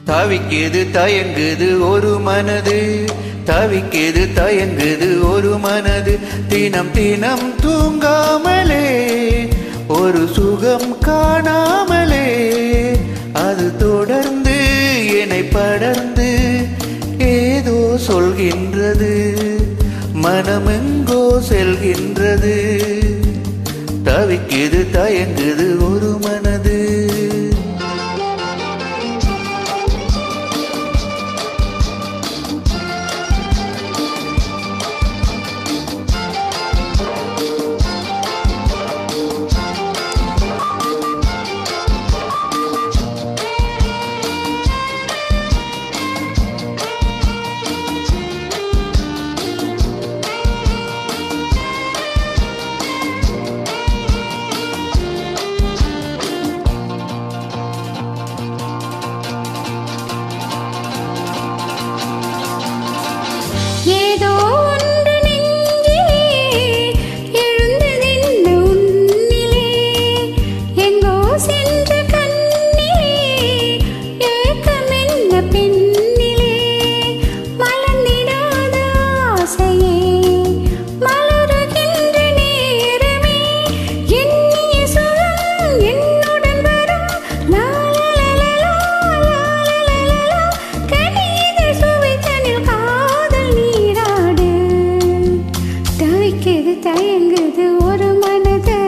தவிக்குது தயங்குது ஒரு மனது தவிக்குது தயங்குது ஒரு மனது தினம் தினம் தூங்காமலே ஒரு சுகம் காணாமலே அது தொடர்ந்து என்னை படர்ந்து ஏதோ சொல்கின்றது மனமெங்கோ செல்கின்றது தவிக்குது தயங்குது ஒரு மனது ஏதோ ஒன்று நெஞ்சிலே எழுந்ததென்ன உன்னிலே எங்கோ சென்ற கண்ணிலே ஏக்கமென்ன பெண்ணிலே மலர்ந்திடாத ஆசையே மலருகின்ற நேரமே எண்ணிய சுகம் என்னுடன் வரும் லாலலலலா, லாலலலலா. கனித சுவைத்தனில் காதல் நீராடு தவிக்குது தயங்குது ஒரு மனது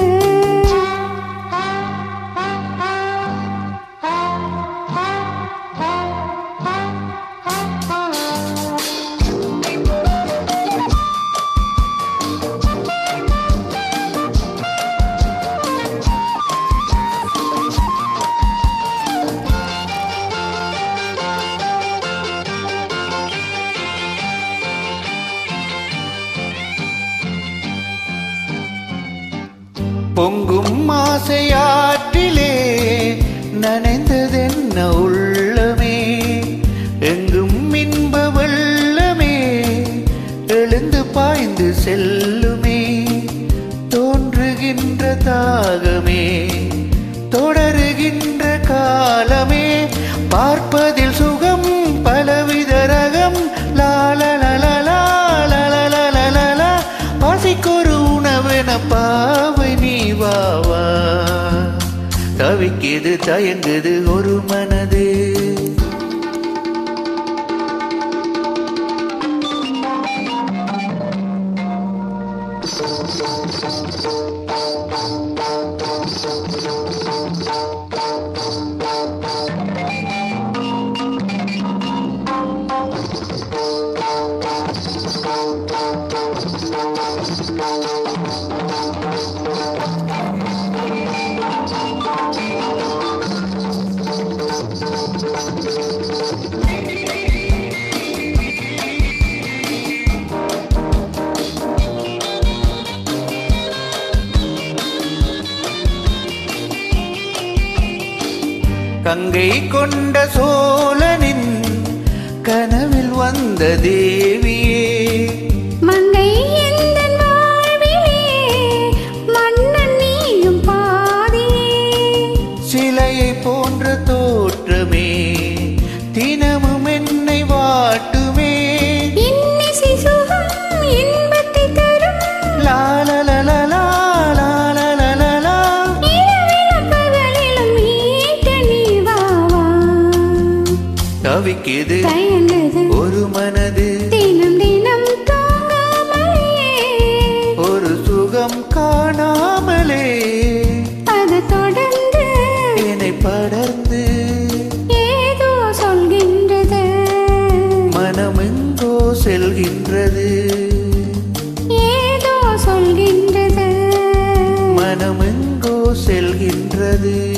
பொங்கும் ஆசையாற்றிலே நனைந்ததென்ன உள்ளமே எங்கும் இன்ப வெள்ளமே எழுந்து பாய்ந்து செல்லுமே தோன்றுகின்ற தாகமே தொடருகின்ற காலமே பார்ப்பதில் சுகம் பலவித ரகம் லாலலலலா, லாலலலலலா. பசிக்கொரு உணவென பாவை நீ வாவா தவிக்குது தயங்குது ஒரு மனது கங்கை கொண்ட சோழனின் கனவில் வந்த தேவியே மங்கை எந்தன் வாழ்விலே மன்னன் நீயும் பாதியே சிலையை போன்ற தோற்றமே தினமும் என்னை வாட்டுமே இன்னிசை சுகம் இன்பத்தை தரும் லாலலலலா, லாலலலலா. இரவிலும் பகலிலும் மீட்ட நீ வா வா. தவிக்குது தயங்குது ஒரு மனது தினம் தினம் தூங்காமலே ஒரு சுகம் காணாமலே அது தொடர்ந்து என்னை படர்ந்து ஏதோ சொல்கின்றது மனமெங்கோ செல்கின்றது ஏதோ சொல்கின்றது மனமெங்கோ செல்கின்றது